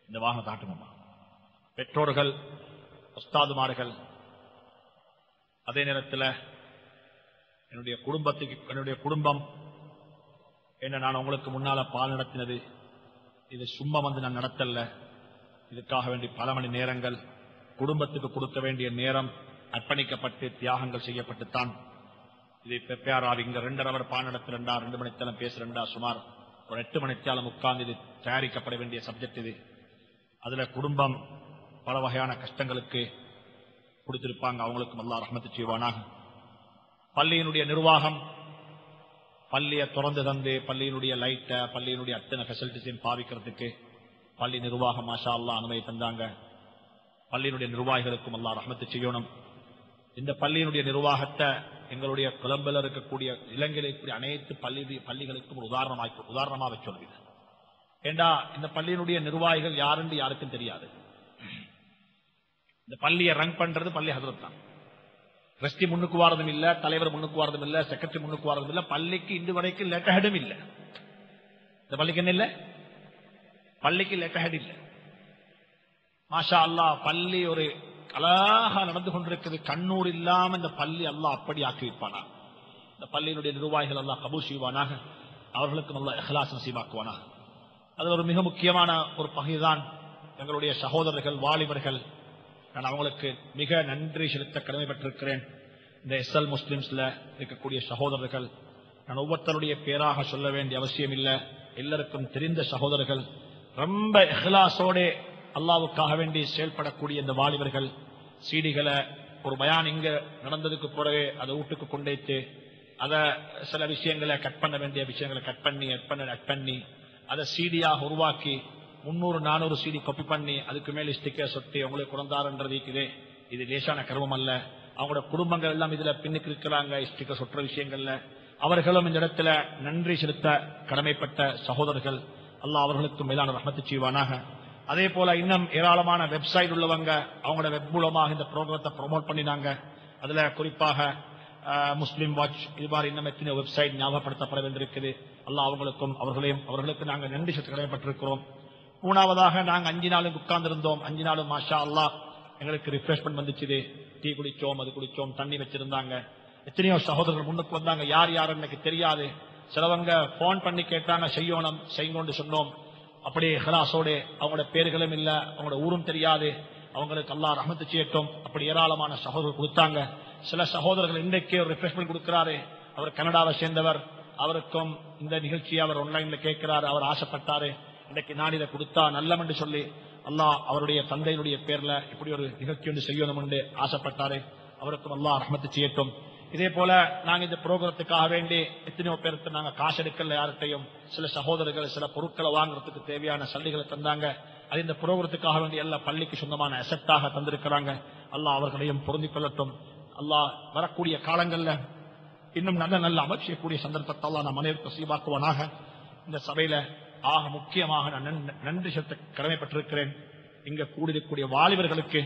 இந்த வாகனத்தை ஆட்டுங்கம்மா பெற்றோர்கள் உஸ்தாதுமார்கள் அதே நேரத்தில் என்னுடைய குடும்பத்துக்கு என்னுடைய குடும்பம் என்ன நான் உங்களுக்கு முன்னால பால் நடத்தினது இது சும்மா வந்து நான் நடத்தல இதுக்காக வேண்டி பல மணி நேரங்கள் குடும்பத்துக்கு கொடுக்க வேண்டிய நேரம் அர்ப்பணிக்கப்பட்டு தியாகங்கள் செய்யப்பட்டுத்தான் இது பெப்பையாரார் இங்க ரெண்டரை அவர் பால் நடத்துறா ரெண்டு மணித்தேலம் பேசுறா சுமார் ஒரு எட்டு மணித்தாலம் உட்கார்ந்து இது தயாரிக்கப்பட வேண்டிய சப்ஜெக்ட் இது அதுல குடும்பம் பல வகையான கஷ்டங்களுக்கு கொடுத்திருப்பாங்க அவங்களுக்கும் அல்லா ரஹமத்து செய்வானாக பள்ளியினுடைய நிர்வாகம் பள்ளியை திறந்து தந்து பள்ளியினுடைய லைட்டை பள்ளியினுடைய அத்தனை ஃபெசிலிட்டிஸையும் பாவிக்கிறதுக்கு பள்ளி நிர்வாகம் மாஷா அல்லா அனுமதி தந்தாங்க பள்ளியினுடைய நிர்வாகிகளுக்கும் அல்லா ரஹமத்து செய்யணும் இந்த பள்ளியினுடைய நிர்வாகத்தை எங்களுடைய குழம்பில் இருக்கக்கூடிய இலங்கையில் இருக்கக்கூடிய அனைத்து பள்ளி பள்ளிகளுக்கும் ஒரு உதாரணமாக உதாரணமாக சொல்லுது ஏண்டா இந்த பள்ளியினுடைய நிர்வாகிகள் யாருன்னு யாருக்கும் தெரியாது இந்த பள்ளியை ரன் பண்றது பள்ளி ஹசரத் தான் ட்ரஸ்டி முன்னுக்கு வாரதும் இல்ல தலைவர் முன்னுக்கு வாரதும் இல்ல செக்ரட்டரி முன்னுக்கு வாரதும் இல்ல பள்ளிக்கு இன்று வரைக்கும் லெட்டஹெடும் இல்ல இந்த பள்ளிக்கு என்ன இல்ல பள்ளிக்கு லெட்டஹெட் இல்ல மாஷா அல்லா பள்ளி ஒரு அழகா நடந்து கொண்டிருக்கிறது கண்ணூர் இல்லாம இந்த பள்ளி அல்லாஹ் அப்படி ஆக்கி வைப்பானா இந்த பள்ளியினுடைய நிர்வாகிகள் எல்லாம் கபூ செய்வானாக அவர்களுக்கு நல்ல எஹ்லாஸ் நசீபாக்குவானாக அது ஒரு மிக முக்கியமான ஒரு பகுதிதான் எங்களுடைய சகோதரர்கள் வாலிபர்கள் நான் அவங்களுக்கு மிக நன்றி செலுத்த கடமைப்பட்டிருக்கிறேன் இந்த எஸ் எல் முஸ்லிம்ஸ்ல இருக்கக்கூடிய சகோதரர்கள் நான் ஒவ்வொருத்தருடைய பேராக சொல்ல வேண்டிய அவசியம் இல்லை எல்லாருக்கும் தெரிந்த சகோதரர்கள் ரொம்ப எஹ்லாசோட அல்லாவுக்காக வேண்டி செயல்படக்கூடிய இந்த வாலிபர்கள் சீடிகளை ஒரு பயான் இங்க நடந்ததுக்கு பிறகு அதை வீட்டுக்கு கொண்டு அதை சில விஷயங்களை கட் பண்ண வேண்டிய விஷயங்களை கட் பண்ணி கட் பண்ண கட் பண்ணி அதை சீடியாக உருவாக்கி முன்னூறு நானூறு சீடி காப்பி பண்ணி அதுக்கு மேல ஸ்டிக்கர் சொட்டி உங்களுக்கு குழந்தாருன்றது இருக்குது இது லேசான கர்மம் அல்ல அவங்களோட குடும்பங்கள் எல்லாம் இதுல பின்னுக்கு இருக்கிறாங்க ஸ்டிக்கர் சொட்டுற விஷயங்கள்ல அவர்களும் இந்த இடத்துல நன்றி செலுத்த கடமைப்பட்ட சகோதரர்கள் அல்லாஹ் அவர்களுக்கு மேலான ரஹமத்து செய்வானாக அதே போல இன்னும் ஏராளமான வெப்சைட் உள்ளவங்க அவங்களோட வெப் மூலமாக இந்த ப்ரோக்ராத்தை ப்ரொமோட் பண்ணினாங்க அதுல குறிப்பாக முஸ்லீம் வாட்ச் இது மாதிரி இன்னும் எத்தனை வெப்சைட் ஞாபகப்படுத்தப்பட வேண்டியிருக்குது அல்லாஹ் அவங்களுக்கும் அவர்களையும் அவர்களுக்கு நாங்கள் நன்றி செலுத்த கடமைப்பட்டிருக்கிறோம் மூணாவதாக நாங்க அஞ்சு நாளும் உட்கார்ந்திருந்தோம் அஞ்சு நாளும் மாஷா அல்லாஹ் எங்களுக்கு ரிஃப்ரெஷ்மெண்ட் வந்துச்சு டீ குடிச்சோம் அது குடிச்சோம் தண்ணி வச்சிருந்தாங்க எத்தனையோ சகோதரர்கள் முன்னுக்கு வந்தாங்க யார் யார் எனக்கு தெரியாது சிலவங்க போன் பண்ணி கேட்டாங்க செய்யணும் செய்யுங்கொண்டு சொன்னோம் அப்படியே ஹலாசோட அவங்களோட பேர்களும் இல்ல அவங்களோட ஊரும் தெரியாது அவங்களுக்கு அல்லா ரஹமத்து செய்யட்டும் அப்படி ஏராளமான சகோதரர்கள் கொடுத்தாங்க சில சகோதரர்கள் இன்றைக்கே ஒரு ரிஃப்ரெஷ்மெண்ட் கொடுக்கிறாரு அவர் கனடாவை சேர்ந்தவர் அவருக்கும் இந்த நிகழ்ச்சியை அவர் ஆன்லைன்ல கேட்கிறாரு அவர் ஆசைப்பட்டாரு இன்னைக்கு நான் இதை கொடுத்தா நல்லம் என்று சொல்லி அல்லாஹ் அவருடைய தந்தையினுடைய பேர்ல இப்படி ஒரு நிகழ்ச்சி ஒன்று செய்யணும் என்று ஆசைப்பட்டாரு அவருக்கும் அல்லாஹ் ரஹமத்து செய்யட்டும் இதே போல நாங்க இந்த புரோகிரத்துக்காக வேண்டி எத்தனையோ பேருக்கு நாங்க காசு எடுக்கல யார்கிட்டையும் சில சகோதரர்கள் சில பொருட்களை வாங்குறதுக்கு தேவையான சல்லிகளை தந்தாங்க அது இந்த புரோகிரத்துக்காக வேண்டி எல்லா பள்ளிக்கு சொந்தமான அசெட்டாக தந்திருக்கிறாங்க அல்லாஹ் அவர்களையும் பொருந்திக் கொள்ளட்டும் அல்லாஹ் வரக்கூடிய காலங்கள்ல இன்னும் நல்ல நல்ல அமல் செய்யக்கூடிய சந்தர்ப்பத்தை அல்லாஹ் நம் அனைவருக்கும் சீவாக்குவனாக இந்த சபையில ஆக முக்கியமாக நான் நன்- நன்றி செலுத்த கடமைப்பட்டிருக்கிறேன் இங்க கூடியிருக்கக்கூடிய வாலிபர்களுக்கு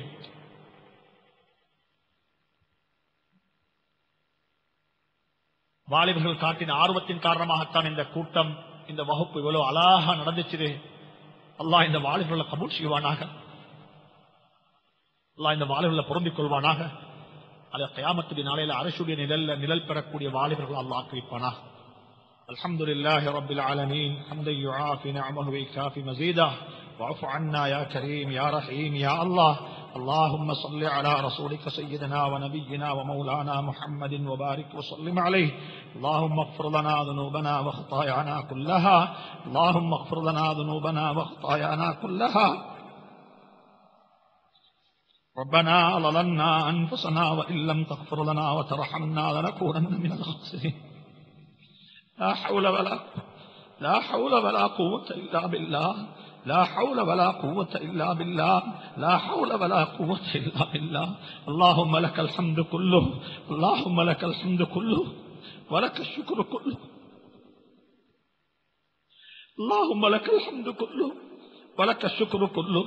வாலிபர்கள் காட்டின ஆர்வத்தின் காரணமாகத்தான் இந்த கூட்டம் இந்த வகுப்பு இவ்வளவு அழகா நடந்துச்சு அல்லாஹ் இந்த வாலிபர்களை கபூல் செய்வானாக அல்லாஹ் இந்த வாலிபர்களை பொருந்திக் கொள்வானாக அது கயாமத்துடைய நாளையில அரசுடைய நிழல்ல நிழல் பெறக்கூடிய வாலிபர்கள் அல்லாஹ் ஆக்கிவிப்பானாக الحمد لله رب العالمين حمدا يعافي نعمه ويكافي مزيده واعف عنا يا كريم يا رحيم يا الله اللهم صل على رسولك سيدنا ونبينا ومولانا محمد وبارك وسلم عليه اللهم اغفر لنا ذنوبنا وخطايانا كلها اللهم اغفر لنا ذنوبنا وخطايانا كلها ربنا ظلمنا أنفسنا وإن لم تغفر لنا وترحمنا لنكونن من الخاسرين لا حول ولا لا حول ولا قوة إلا بالله لا حول ولا قوة إلا بالله لا حول ولا قوة إلا بالله اللهم لك الحمد كله اللهم لك الحمد كله ولك الشكر كله اللهم لك الحمد كله ولك الشكر كله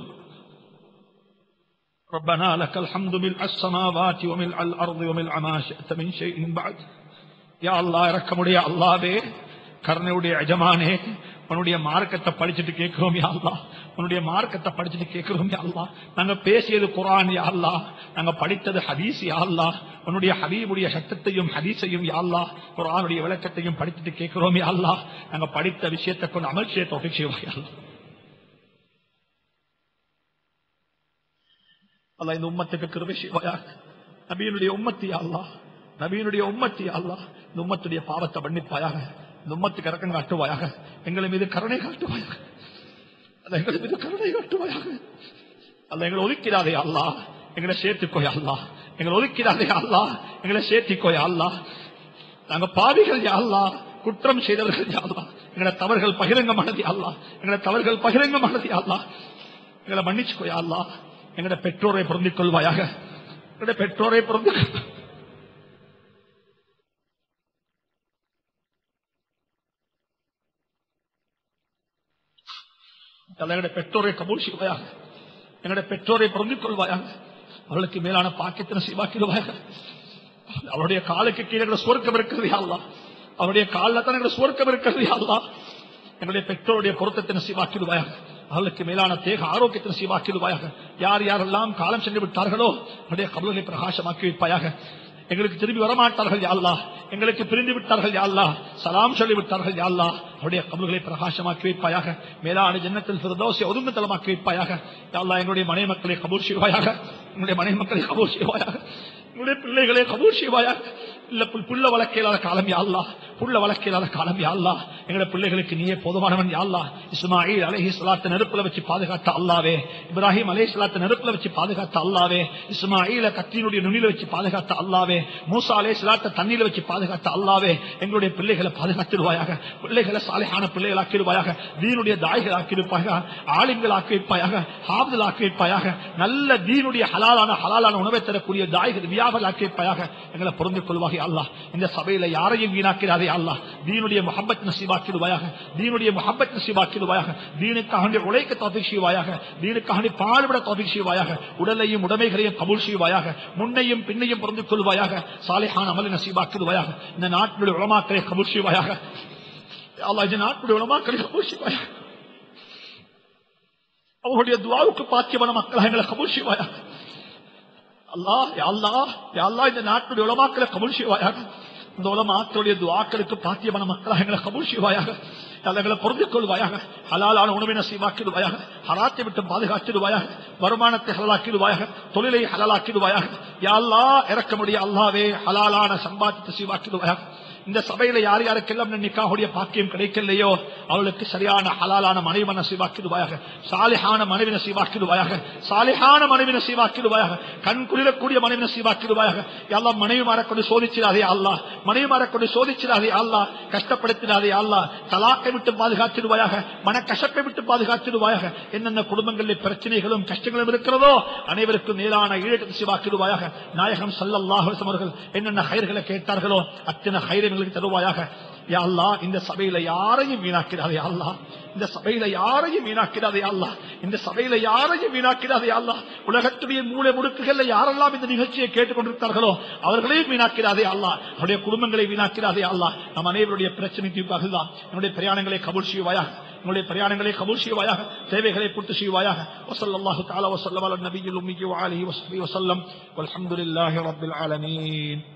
ربنا لك الحمد ملء السماوات وملء الأرض وملء ما شئت من شيء بعد யா அல்லா இறக்கமுடைய அல்லாவே கருணையுடைய எஜமானே உன்னுடைய மார்க்கத்தை படிச்சுட்டு கேட்கிறோம் யா அல்லாஹ் உன்னுடைய மார்க்கத்தை படிச்சுட்டு கேட்கிறோம் யா அல்லாஹ் நாங்க பேசியது குரான் யா அல்லாஹ் நாங்க படித்தது ஹதீஸ் யா அல்லாஹ் உன்னுடைய ஹபீபுடைய சட்டத்தையும் ஹதீஸையும் யா அல்லாஹ் குரானுடைய விளக்கத்தையும் படிச்சுட்டு கேட்கிறோம் யா அல்லாஹ் நாங்க படித்த விஷயத்தை கொண்டு அமல் செய்ய தோஃபிக் செய்வோம் யா அல்லாஹ் அல்லாஹ் இந்த உம்மத்துக்கு கிருபை செய்வாயாக நபியினுடைய உம்மத்தி அல்லாஹ் நபியினுடைய உம்மத்தி அல்லாஹ் இந்த உம்மத்துடைய பாவத்தை மன்னிப்பாயாக இந்த உம்மத்துக்கு இறக்கம் காட்டுவாயாக எங்களை மீது கருணை காட்டுவாயாக அல்ல எங்களை மீது கருணை காட்டுவாயாக அல்ல எங்களை ஒதுக்கிறாதே அல்லாஹ் எங்களை சேர்த்துக்கோயா அல்லாஹ் எங்களை ஒதுக்கிறாதே அல்லாஹ் எங்களை சேர்த்திக்கோயா அல்லாஹ் நாங்க பாவிகள் யா அல்லாஹ் குற்றம் செய்தவர்கள் யா அல்லாஹ் எங்களை தவறுகள் பகிரங்கமானது யா அல்லாஹ் எங்களை தவறுகள் பகிரங்கமானது யா அல்லாஹ் எங்களை மன்னிச்சுக்கோயா அல்லாஹ் எங்களுடைய பெற்றோரை பொருந்திக் கொள்வாயாக எங்களுடைய பெற்றோரை பொருந்தி எங்களுடைய பெற்றோரை கபூல் செய்வாயாக எங்களுடைய பெற்றோரை பொருந்திக் கொள்வாயாக அவளுக்கு மேலான பாக்கியத்தின சிவாக்கிடுவாயாக அவருடைய காலுக்கு கீழே எங்களை சுவர்க்கம் இருக்கிறது யா அல்லாஹ் அவருடைய காலில் தான் எங்களை சுவர்க்கம் இருக்கிறது யா அல்லாஹ் எங்களுடைய பெற்றோருடைய பொருத்தத்தை நசீவாக்கிடுவாயாக அவர்களுக்கு மேலான தேக ஆரோக்கியத்தை நசீவாக்கிடுவாயாக யார் யாரெல்லாம் காலம் சென்று விட்டார்களோ அவருடைய கபல்களை பிரகாசமாக்கி வைப்பாயாக எங்களுக்கு திரும்பி வரமாட்டார்கள் யாழ்லா எங்களுக்கு பிரிந்து விட்டார்கள் யாழ்லா சலாம் சொல்லி விட்டார்கள் யாழ்லா அவருடைய கபல்களை பிரகாசமாக்கி வைப்பாயாக மேலான ஜன்னத்தில் பிரதோஷை ஒதுங்கு தளமாக்கி வைப்பாயாக யாழ்லா எங்களுடைய மனை மக்களை கபூர் செய்வாயாக எங்களுடைய மனை மக்களை கபூர் செய்வாயாக எங்களுடைய பிள்ளைகளை கபூர் செய்வாயாக இல்ல புல்- புள்ள வழக்கையிலாத காலம் யாழ்லா புள்ள வழக்கையிலாத காலம் யாழ்லா எங்களுடைய பிள்ளைகளுக்கு நீயே போதுமானவன் யாழ்லா இஸ்மாயில் அலைஹி ஸலாத்தை நெருப்புல வச்சு பாதுகாத்த அல்லாவே இப்ராஹிம் அலைஹி ஸலாத்தை நெருப்புல வச்சு பாதுகாத்த அல்லாவே இஸ்மாயில கத்தியினுடைய நுனியில வச்சு பாதுகாத்த அல்லாவே மூசா அலைஹி ஸலாத்தை தண்ணியில வச்சு பாதுகாத்த அல்லாவே எங்களுடைய பிள்ளைகளை பாதுகாத்திடுவாயாக பிள்ளைகளை சாலிஹான பிள்ளைகள் ஆக்கிடுவாயாக தீனுடைய தாய்கள் ஆக்கியிருப்பாயாக ஆளுங்கள் ஆக்கி வைப்பாயாக ஹாப்தல் ஆக்கி வைப்பாயாக நல்ல தீனுடைய ஹலாலான ஹலாலான உணவை தரக்கூடிய தாய்கள் வியாபாரம் ஆக்கி வைப்பாயாக எங்களை பொருந்திக் கொள்வாக அல்லாஹ் இந்த சபையில யாரையும் வீணாக்கிறாரே அல்லாஹ் தீனுடைய முஹப்பத் நசீபாக்கிடுவாயாக தீனுடைய முஹப்பத் நசீபாக்கிடுவாயாக தீனுக்காக உழைக்க தோபிக் செய்வாயாக தீனுக்காக பாடுபட தோபிக் செய்வாயாக உடலையும் உடைமைகளையும் கபூல் செய்வாயாக முன்னையும் பின்னையும் பொருந்திக் கொள்வாயாக சாலிஹான் அமலை நசீபாக்கிடுவாயாக இந்த நாட்டினுடைய உளமாக்களை கபூல் செய்வாயாக யா அல்லாஹ் இந்த நாட்டினுடைய உளமாக்களை கபூல் செய்வாயாக அவருடைய துவாவுக்கு பாக்கியமான மக்கள் எங்களை கபூல் செய்வாயாக அல்லாஹ் யா அல்லாஹ் யா அல்லாஹ் இந்த நாட்டுடைய உலமாக்களை கபூல் செய்வாயாக இந்த உலமாக்களுடைய துவாக்களுக்கு பாத்தியமான மக்களாக எங்களை கபூல் செய்வாயாக எங்களை பொருந்திக் கொள்வாயாக ஹலாலான உணவை நசீவாக்கிடுவாயாக ஹராத்தை விட்டு பாதுகாத்திடுவாயாக வருமானத்தை ஹலாக்கிடுவாயாக தொழிலை ஹலாக்கிடுவாயாக யா அல்லாஹ் இறக்க முடிய அல்லாவே ஹலாலான சம்பாதித்து சீவாக்கிடுவாயாக இந்த சபையில யார் யாருக்கெல்லாம் இந்த நிக்காஹுடைய பாக்கியம் கிடைக்கலையோ அவளுக்கு சரியான ஹலாலான மனைவி நசீவாக்கிடுவாயாக சாலிஹான மனைவி நசீவாக்கிடுவாயாக சாலிஹான மனைவி நசீவாக்கிடுவாயாக கண் குளிரக்கூடிய மனைவி நசீவாக்கிடுவாயாக எல்லாம் மனைவி மாறக்கொண்டு சோதிச்சிடாதே அல்லாஹ் மனைவி மாறக்கொண்டு சோதிச்சிடாதே அல்லாஹ் கஷ்டப்படுத்திடாதே அல்லாஹ் தலாக்கை விட்டு பாதுகாத்திடுவாயாக மன கசப்பை விட்டு பாதுகாத்திடுவாயாக என்னென்ன குடும்பங்களில் பிரச்சனைகளும் கஷ்டங்களும் இருக்கிறதோ அனைவருக்கும் மேலான ஈழத்தை நசீவாக்கிடுவாயாக நாயகம் சல்லல்லாஹு அலைஹி வஸல்லம் அவர்கள் என்னென்ன ஹைர்களை கேட்டார்களோ அத்தனை ஹைரை எங்களுக்கு தருவாயாக யா அல்லாஹ் இந்த சபையில யாரையும் வீணாக்கிறாதே அல்லாஹ் இந்த சபையில யாரையும் வீணாக்கிறாதே அல்லாஹ் இந்த சபையில யாரையும் வீணாக்கிறாதே அல்லாஹ் உலகத்துடைய மூளை முடுக்குகள்ல யாரெல்லாம் இந்த நிகழ்ச்சியை கேட்டுக்கொண்டிருக்கிறார்களோ அவர்களையும் வீணாக்கிறாதே அல்லாஹ் அவருடைய குடும்பங்களை வீணாக்கிறாதே அல்லாஹ் நம் அனைவருடைய பிரச்சனை தீர்ப்பாக தான் என்னுடைய பிரயாணங்களை கபூல் செய்வாயாக உங்களுடைய பிரயாணங்களை கபூல் செய்வாயாக தேவைகளை பூர்த்தி செய்வாயாக வசல்லாஹு தாலா வசல்லம் அலா நபியில் உம்மிக்கு வாலிஹி வஸல்லம் வல்ஹம்துலில்லாஹி ரப்பில் ஆலமீன்